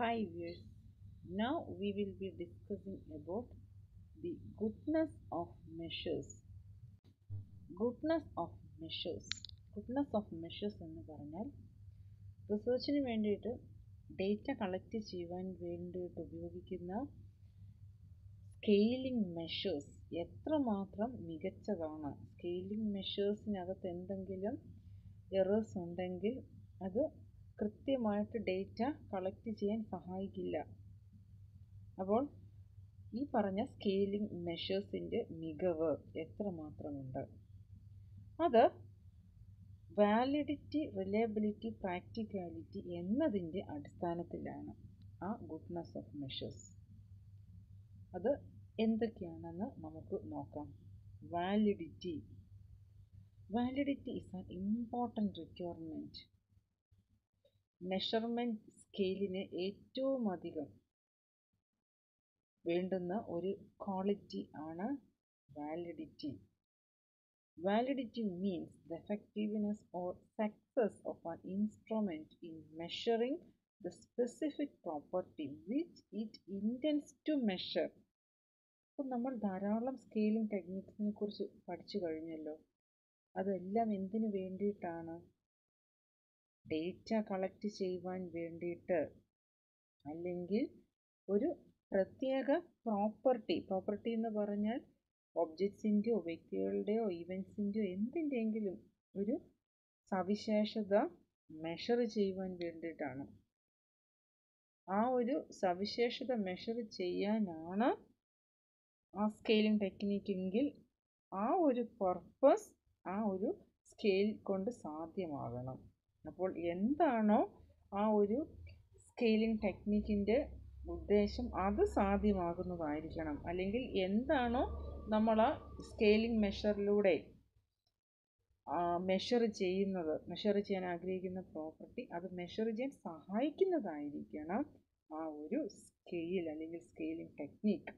Hi viewers, now we will be discussing about the goodness of measures. Goodness of measures. Goodness of measures എന്ന് പറഞ്ഞാൽ റിസർച്ചിന് വേണ്ടിയിട്ട് data collect ചെയ്യുവാൻ വേണ്ടിയിട്ട് ഉപയോഗിക്കുന്ന scaling measures എത്രമാത്രം മികച്ചതാണ് സ്കെയിലിംഗ് മെഷേഴ്സിനകത്ത് എന്തെങ്കിലും എറേഴ്സ് ഉണ്ടെങ്കിൽ അത് കൃത്യമായിട്ട് ഡേറ്റ കളക്ട് ചെയ്യാൻ സഹായിക്കില്ല അപ്പോൾ ഈ പറഞ്ഞ സ്കെയിലിംഗ് മെഷേഴ്സിൻ്റെ മികവ് എത്രമാത്രമുണ്ട് അത് വാലിഡിറ്റി റിലയബിലിറ്റി പ്രാക്ടിക്കാലിറ്റി എന്നതിൻ്റെ അടിസ്ഥാനത്തിലാണ് ആ ഗുഡ്നസ് ഓഫ് മെഷേഴ്സ് അത് എന്തൊക്കെയാണെന്ന് നമുക്ക് നോക്കാം validity validity is an important requirement measurement സ്കെയിലിന് ഏറ്റവും അധികം വേണ്ടുന്ന ഒരു ക്വാളിറ്റി ആണ് validity validity means the effectiveness or success of an instrument in measuring the specific property which it intends to measure അപ്പം നമ്മൾ ധാരാളം സ്കെയിലിംഗ് ടെക്നിക്സിനെ കുറിച്ച് പഠിച്ചു കഴിഞ്ഞല്ലോ അതെല്ലാം എന്തിനു വേണ്ടിയിട്ടാണ് ഡേറ്റ കളക്ട് ചെയ്യുവാൻ വേണ്ടിയിട്ട് അല്ലെങ്കിൽ ഒരു പ്രത്യേക പ്രോപ്പർട്ടി പ്രോപ്പർട്ടി എന്ന് പറഞ്ഞാൽ ഒബ്ജക്ട്സിൻ്റെയോ വ്യക്തികളുടെയോ ഇവൻസിൻ്റെയോ എന്തിൻ്റെയെങ്കിലും ഒരു സവിശേഷത മെഷർ ചെയ്യുവാൻ വേണ്ടിയിട്ടാണ് ആ ഒരു സവിശേഷത മെഷർ ചെയ്യാനാണ് ആ സ്കെയിലിംഗ് ടെക്നിക്കെങ്കിൽ ആ ഒരു പർപ്പസ് ആ ഒരു സ്കെയിൽ കൊണ്ട് സാധ്യമാകണം അപ്പോൾ എന്താണോ ആ ഒരു സ്കെയിലിംഗ് ടെക്നിക്കിൻ്റെ ഉദ്ദേശം അത് സാധ്യമാകുന്നതായിരിക്കണം അല്ലെങ്കിൽ എന്താണോ നമ്മൾ ആ സ്കെയിലിംഗ് മെഷറിലൂടെ മെഷർ ചെയ്യുന്നത് മെഷർ ചെയ്യാൻ ആഗ്രഹിക്കുന്ന പ്രോപ്പർട്ടി അത് മെഷർ ചെയ്യാൻ സഹായിക്കുന്നതായിരിക്കണം ആ ഒരു സ്കെയിൽ അല്ലെങ്കിൽ സ്കെയിലിംഗ് ടെക്നിക്ക്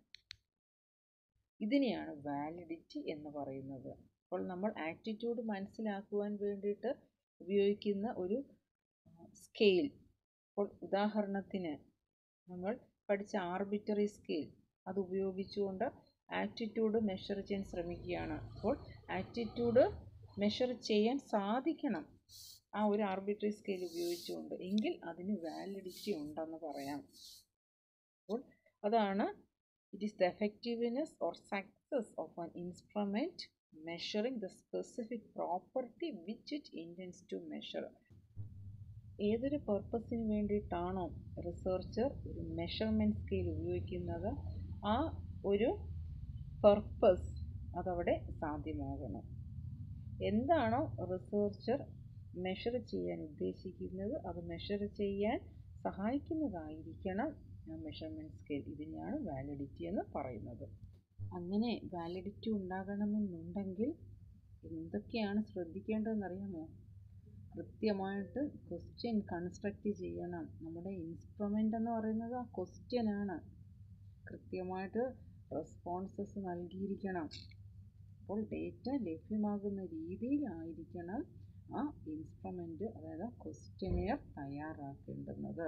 ഇതിനെയാണ് വാലിഡിറ്റി എന്ന് പറയുന്നത് അപ്പോൾ നമ്മൾ ആറ്റിറ്റ്യൂഡ് മനസ്സിലാക്കുവാൻ വേണ്ടിയിട്ട് ഉപയോഗിക്കുന്ന ഒരു സ്കെയിൽ അപ്പോൾ ഉദാഹരണത്തിന് നമ്മൾ പഠിച്ച ആർബിറ്ററി സ്കെയിൽ അത് ഉപയോഗിച്ചുകൊണ്ട് ആറ്റിറ്റ്യൂഡ് മെഷർ ചെയ്യാൻ ശ്രമിക്കുകയാണ് അപ്പോൾ ആറ്റിറ്റ്യൂഡ് മെഷർ ചെയ്യാൻ സാധിക്കണം ആ ഒരു ആർബിറ്ററി സ്കെയിൽ ഉപയോഗിച്ചുകൊണ്ട് എങ്കിൽ അതിന് വാലിഡിറ്റി ഉണ്ടെന്ന് പറയാം അപ്പോൾ അതാണ് it is the effectiveness or success of an instrument measuring the specific property which it intends to measure ഏതൊരു പർപ്പസിന് വേണ്ടിയിട്ടാണോ റിസർച്ചർ ഒരു മെഷർമെൻറ്റ് സ്കെയിൽ ഉപയോഗിക്കുന്നത് ആ ഒരു പർപ്പസ് അതവിടെ സാധ്യമാകണം എന്താണോ റിസർച്ചർ മെഷർ ചെയ്യാൻ ഉദ്ദേശിക്കുന്നത് അത് മെഷർ ചെയ്യാൻ സഹായിക്കുന്നതായിരിക്കണം മെഷർമെൻറ്റ് സ്കെയിൽ ഇതിനെയാണ് വാലിഡിറ്റി എന്ന് പറയുന്നത് അങ്ങനെ വാലിഡിറ്റി ഉണ്ടാകണമെന്നുണ്ടെങ്കിൽ എന്തൊക്കെയാണ് ശ്രദ്ധിക്കേണ്ടതെന്നറിയാമോ കൃത്യമായിട്ട് ക്വസ്റ്റ്യൻ കൺസ്ട്രക്റ്റ് ചെയ്യണം നമ്മുടെ ഇൻസ്ട്രുമെൻ്റ് എന്ന് പറയുന്നത് ആ ക്വസ്റ്റ്യൻ ആണ് കൃത്യമായിട്ട് റെസ്പോൺസസ് നൽകിയിരിക്കണം അപ്പോൾ ഡേറ്റ ലഭ്യമാകുന്ന രീതിയിലായിരിക്കണം ആ ഇൻസ്ട്രുമെൻ്റ് അതായത് ക്വസ്റ്റ്യനെയർ തയ്യാറാക്കേണ്ടുന്നത്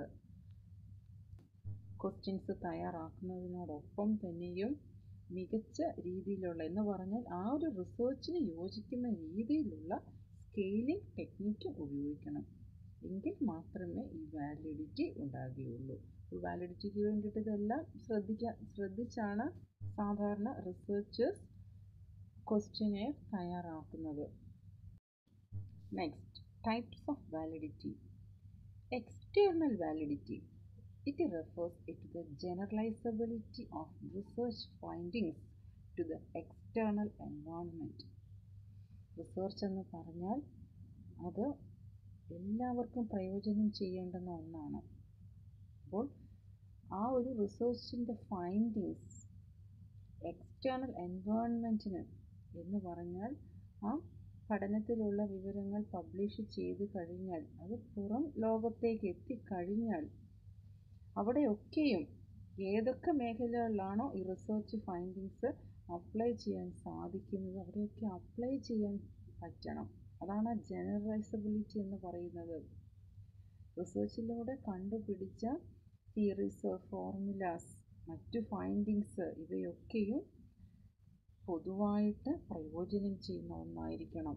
ക്വസ്റ്റ്യൻസ് തയ്യാറാക്കുന്നതിനോടൊപ്പം തന്നെയും മികച്ച രീതിയിലുള്ള എന്ന് പറഞ്ഞാൽ ആ ഒരു റിസർച്ചിന് യോജിക്കുന്ന രീതിയിലുള്ള സ്കെയിലിംഗ് ടെക്നിക്ക് ഉപയോഗിക്കണം എങ്കിൽ മാത്രമേ ഈ വാലിഡിറ്റി ഉണ്ടാകുകയുള്ളൂ വാലിഡിറ്റിക്ക് വേണ്ടിയിട്ട് ഇതെല്ലാം ശ്രദ്ധിക്കാൻ ശ്രദ്ധിച്ചാണ് സാധാരണ റിസർച്ചേഴ്സ് ക്വസ്റ്റ്യനെ തയ്യാറാക്കുന്നത് next types of validity external validity it refers it the generalizability of research findings to the external environment research എന്ന് പറഞ്ഞാൽ അത് എല്ലാവർക്കും പ്രയോജനം ചെയ്യേണ്ടുന്ന ഒന്നാണ് അപ്പോൾ ആ ഒരു റിസർച്ചിൻ്റെ ഫൈൻഡിങ്സ് എക്സ്റ്റേണൽ എൻവയോൺമെൻറ്റിന് എന്ന് പറഞ്ഞാൽ ആ പഠനത്തിലുള്ള വിവരങ്ങൾ പബ്ലിഷ് ചെയ്ത് കഴിഞ്ഞാൽ അത് പുറം ലോകത്തേക്ക് എത്തിക്കഴിഞ്ഞാൽ അവിടെയൊക്കെയും ഏതൊക്കെ മേഖലകളിലാണോ ഈ റിസർച്ച് ഫൈൻഡിങ്സ് അപ്ലൈ ചെയ്യാൻ സാധിക്കുന്നത് അവിടെയൊക്കെ അപ്ലൈ ചെയ്യാൻ പറ്റണം അതാണ് ജനറലൈസബിലിറ്റി എന്ന് പറയുന്നത് റിസർച്ചിലൂടെ കണ്ടുപിടിച്ച തിയറീസ് ഫോർമുലാസ് മറ്റു ഫൈൻഡിങ്സ് ഇവയൊക്കെയും പൊതുവായിട്ട് പ്രയോജനം ചെയ്യുന്ന ഒന്നായിരിക്കണം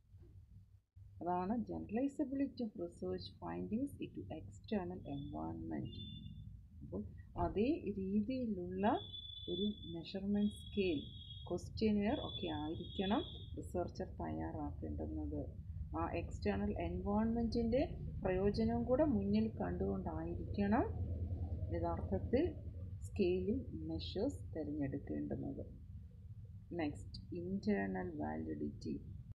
അതാണ് generalizability of research findings it external environment അപ്പോൾ അതേ രീതിയിലുള്ള ഒരു മെഷർമെൻറ്റ് സ്കെയിൽ ക്വസ്റ്റ്യനെയർ ഒക്കെ ആയിരിക്കണം റിസർച്ചർ തയ്യാറാക്കേണ്ടുന്നത് ആ എക്സ്റ്റേണൽ എൻവയോൺമെൻറ്റിൻ്റെ പ്രയോജനം കൂടെ മുന്നിൽ കണ്ടുകൊണ്ടായിരിക്കണം യഥാർത്ഥത്തിൽ സ്കെയിലിംഗ് മെഷേഴ്സ് തിരഞ്ഞെടുക്കേണ്ടുന്നത് next internal validity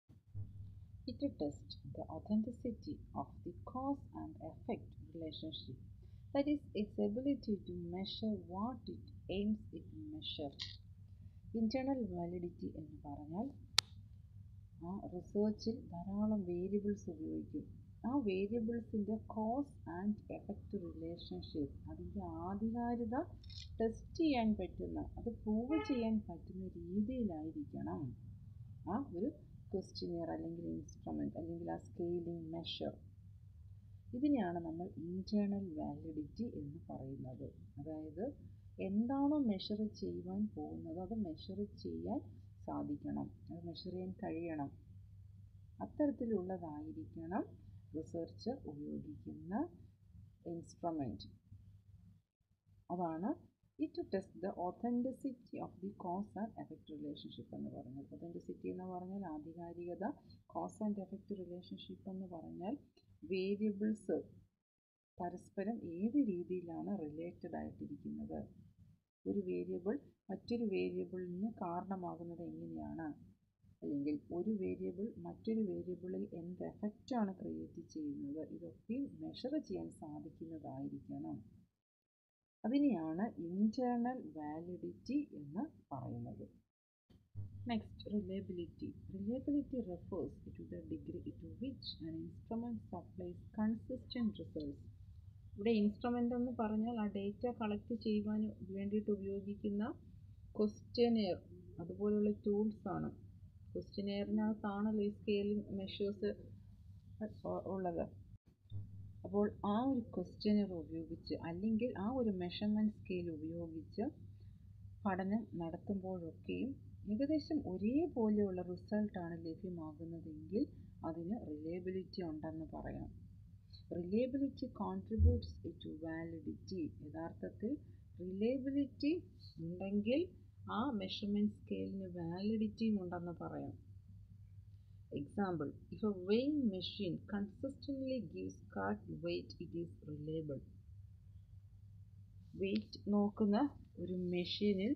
It tests the authenticity of the cause and effect relationship, that is, its ability to measure what it aims it to measure. Internal validity എന്ന് പറഞ്ഞാൽ ആ റിസർച്ചിൽ ധാരാളം വേരിയബിൾസ് ഉപയോഗിക്കും ആ വേരിയബിൾസിൻ്റെ കോസ് ആൻഡ് എഫക്റ്റ് റിലേഷൻഷിപ്പ് അതിൻ്റെ ആധികാരികത ടെസ്റ്റ് ചെയ്യാൻ പറ്റുന്ന അത് പ്രൂവ് ചെയ്യാൻ പറ്റുന്ന രീതിയിലായിരിക്കണം ആ ഒരു ക്വസ്റ്റിനിയർ അല്ലെങ്കിൽ ഇൻസ്ട്രുമെൻ്റ് അല്ലെങ്കിൽ ആ സ്കെയിലിംഗ് മെഷർ ഇതിനെയാണ് നമ്മൾ ഇൻറ്റേർണൽ വാലിഡിറ്റി എന്ന് പറയുന്നത് അതായത് എന്താണോ മെഷർ ചെയ്യുവാൻ പോകുന്നത് അത് മെഷർ ചെയ്യാൻ സാധിക്കണം അത് മെഷർ ചെയ്യാൻ കഴിയണം അത്തരത്തിലുള്ളതായിരിക്കണം റിസർച്ചർ ഉപയോഗിക്കുന്ന ഇൻസ്ട്രുമെൻറ്റ് അതാണ് it test the authenticity of the cause and effect relationship എന്ന് പറഞ്ഞാൽ ഒത്തൻറ്റിസിറ്റി എന്ന് പറഞ്ഞാൽ ആധികാരികത കോസ് ആൻഡ് എഫക്റ്റ് റിലേഷൻഷിപ്പ് എന്ന് പറഞ്ഞാൽ വേരിയബിൾസ് പരസ്പരം ഏത് രീതിയിലാണ് റിലേറ്റഡ് ആയിട്ടിരിക്കുന്നത് ഒരു വേരിയബിൾ മറ്റൊരു വേരിയബിളിന് കാരണമാകുന്നത് എങ്ങനെയാണ് അല്ലെങ്കിൽ ഒരു വേരിയബിൾ മറ്റൊരു വേരിയബിളിൽ എന്ത് എഫക്റ്റാണ് ക്രിയേറ്റ് ചെയ്യുന്നത് ഇതൊക്കെ മെഷർ ചെയ്യാൻ സാധിക്കുന്നതായിരിക്കണം അതിനെയാണ് ഇൻറ്റേർണൽ വാലിഡിറ്റി എന്ന് പറയുന്നത് next reliability reliability refers to the degree to which an instrument supplies consistent results ഇവിടെ ഇൻസ്ട്രുമെൻ്റ് എന്ന് പറഞ്ഞാൽ ആ ഡേറ്റ കളക്ട് ചെയ്യുവാൻ വേണ്ടിയിട്ട് ഉപയോഗിക്കുന്ന ക്വസ്റ്റ്യനെയർ അതുപോലുള്ള ടൂൾസാണ് ക്വസ്റ്റ്യനെയറിനകത്താണല്ലോ ഈ സ്കെയിലിംഗ് മെഷേഴ്സ് ഉള്ളത് അപ്പോൾ ആ ഒരു ക്വസ്റ്റ്യനർ ഉപയോഗിച്ച് അല്ലെങ്കിൽ ആ ഒരു മെഷർമെൻറ്റ് സ്കെയിൽ ഉപയോഗിച്ച് പഠനം നടത്തുമ്പോഴൊക്കെയും ഏകദേശം ഒരേപോലെയുള്ള റിസൾട്ടാണ് ലഭ്യമാകുന്നതെങ്കിൽ അതിന് റിലയബിലിറ്റി ഉണ്ടെന്ന് പറയാം റിലയബിലിറ്റി കോൺട്രിബ്യൂട്ട്സ് ടു വാലിഡിറ്റി യഥാർത്ഥത്തിൽ റിലയബിലിറ്റി ഉണ്ടെങ്കിൽ ആ മെഷർമെൻറ്റ് സ്കെയിലിന് വാലിഡിറ്റിയും ഉണ്ടെന്ന് പറയാം Example, if a weighing machine consistently gives correct weight, it is reliable. Weight നോക്കുന്ന ഒരു മെഷീനിൽ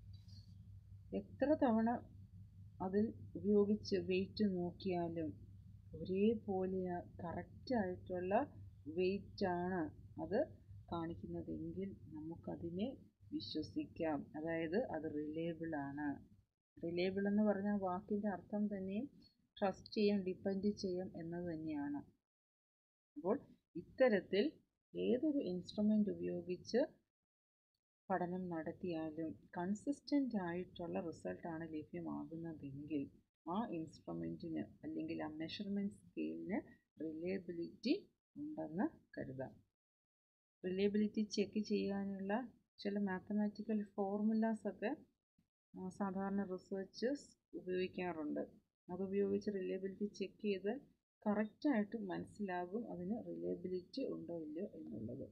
എത്ര തവണ അതിൽ ഉപയോഗിച്ച് വെയിറ്റ് നോക്കിയാലും ഒരേപോലെ കറക്റ്റായിട്ടുള്ള വെയിറ്റാണ് അത് കാണിക്കുന്നതെങ്കിൽ നമുക്കതിനെ വിശ്വസിക്കാം അതായത് അത് റിലയബിൾ ആണ് റിലയബിൾ എന്ന് പറഞ്ഞ വാക്കിൻ്റെ അർത്ഥം തന്നെയും ട്രസ്റ്റ് ചെയ്യാം ഡിപ്പെൻഡ് ചെയ്യാം എന്നത് തന്നെയാണ് അപ്പോൾ ഇത്തരത്തിൽ ഏതൊരു ഇൻസ്ട്രുമെൻ്റ് ഉപയോഗിച്ച് പഠനം നടത്തിയാലും കൺസിസ്റ്റൻ്റ് ആയിട്ടുള്ള റിസൾട്ടാണ് ലഭ്യമാകുന്നതെങ്കിൽ ആ ഇൻസ്ട്രുമെൻറ്റിന് അല്ലെങ്കിൽ ആ മെഷർമെൻറ്റ് സ്കെയിലിന് റിലയബിലിറ്റി ഉണ്ടെന്ന് കരുതാം റിലയബിലിറ്റി ചെക്ക് ചെയ്യാനുള്ള ചില മാത്തമാറ്റിക്കൽ ഫോർമുലാസൊക്കെ സാധാരണ റിസർച്ചേഴ്സ് ഉപയോഗിക്കാറുണ്ട് അതുപയോഗിച്ച് റിലയബിലിറ്റി ചെക്ക് ചെയ്ത് കറക്റ്റായിട്ട് മനസ്സിലാകും അതിന് റിലയബിലിറ്റി ഉണ്ടോ ഇല്ലയോ എന്നുള്ളത്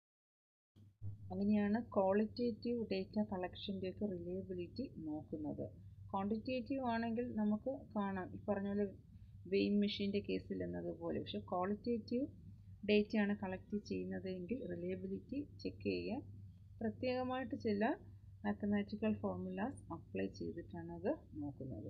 അങ്ങനെയാണ് ക്വാളിറ്റേറ്റീവ് ഡേറ്റ കളക്ഷൻ്റെയൊക്കെ റിലയബിലിറ്റി നോക്കുന്നത് ക്വാണ്ടിറ്റേറ്റീവ് ആണെങ്കിൽ നമുക്ക് കാണാം ഈ പറഞ്ഞ പോലെ വെയിങ് മെഷീൻ്റെ കേസിൽ എന്നതുപോലെ പക്ഷെ ക്വാളിറ്റേറ്റീവ് ഡേറ്റയാണ് കളക്ട് ചെയ്യുന്നതെങ്കിൽ റിലയബിലിറ്റി ചെക്ക് ചെയ്യാൻ പ്രത്യേകമായിട്ട് ചില മാത്തമാറ്റിക്കൽ ഫോർമുലാസ് അപ്ലൈ ചെയ്തിട്ടാണ് അത് നോക്കുന്നത്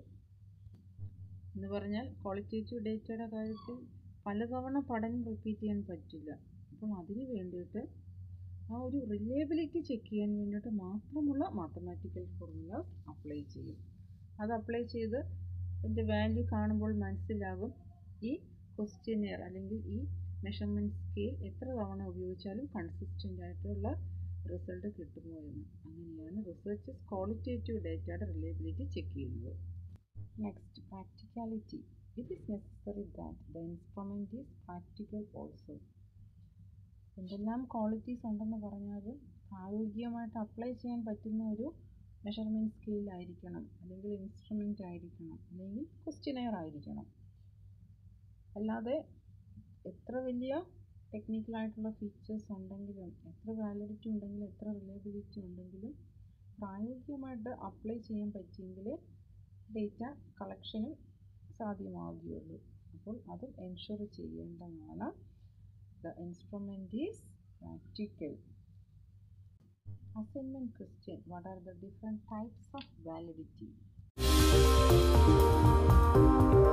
എന്ന് പറഞ്ഞാൽ ക്വാളിറ്റേറ്റീവ് ഡേറ്റയുടെ കാര്യത്തിൽ പലതവണ പഠനം റിപ്പീറ്റ് ചെയ്യാൻ പറ്റില്ല അപ്പോൾ അതിന് വേണ്ടിയിട്ട് ആ ഒരു റിലയബിലിറ്റി ചെക്ക് ചെയ്യാൻ വേണ്ടിയിട്ട് മാത്രമുള്ള മാത്തമാറ്റിക്കൽ ഫോർമുലാസ് അപ്ലൈ ചെയ്യും അത് അപ്ലൈ ചെയ്ത് അതിൻ്റെ വാല്യൂ കാണുമ്പോൾ മനസ്സിലാകും ഈ ക്വസ്റ്റ്യനെയർ അല്ലെങ്കിൽ ഈ മെഷർമെൻറ്റ് സ്കെയിൽ എത്ര തവണ ഉപയോഗിച്ചാലും കൺസിസ്റ്റൻ്റ് ആയിട്ടുള്ള റിസൾട്ട് കിട്ടുമോ എന്ന് അങ്ങനെയാണ് റിസർച്ചേഴ്സ് ക്വാളിറ്റേറ്റീവ് ഡേറ്റയുടെ റിലയബിലിറ്റി ചെക്ക് ചെയ്യുന്നത് Next, practicality. It is necessary that the instrument is practical also. എന്തെല്ലാം ക്വാളിറ്റീസ് ഉണ്ടെന്ന് പറഞ്ഞാലും പ്രായോഗികമായിട്ട് അപ്ലൈ ചെയ്യാൻ പറ്റുന്ന ഒരു മെഷർമെൻറ്റ് സ്കെയിൽ ആയിരിക്കണം അല്ലെങ്കിൽ ഇൻസ്ട്രുമെൻ്റ് ആയിരിക്കണം അല്ലെങ്കിൽ ക്വസ്റ്റ്യനെയർ ആയിരിക്കണം അല്ലാതെ എത്ര വലിയ ടെക്നിക്കലായിട്ടുള്ള ഫീച്ചേഴ്സ് ഉണ്ടെങ്കിലും എത്ര വാലിഡിറ്റി ഉണ്ടെങ്കിലും എത്ര റിലയബിലിറ്റി ഉണ്ടെങ്കിലും പ്രായോഗികമായിട്ട് അപ്ലൈ ചെയ്യാൻ പറ്റിയെങ്കിൽ ഡേറ്റ കളക്ഷനും സാധ്യമാവുകയുള്ളൂ അപ്പോൾ അതും എൻഷുർ ചെയ്യേണ്ടതാണ് the instrument is practical assignment question what are the different types of validity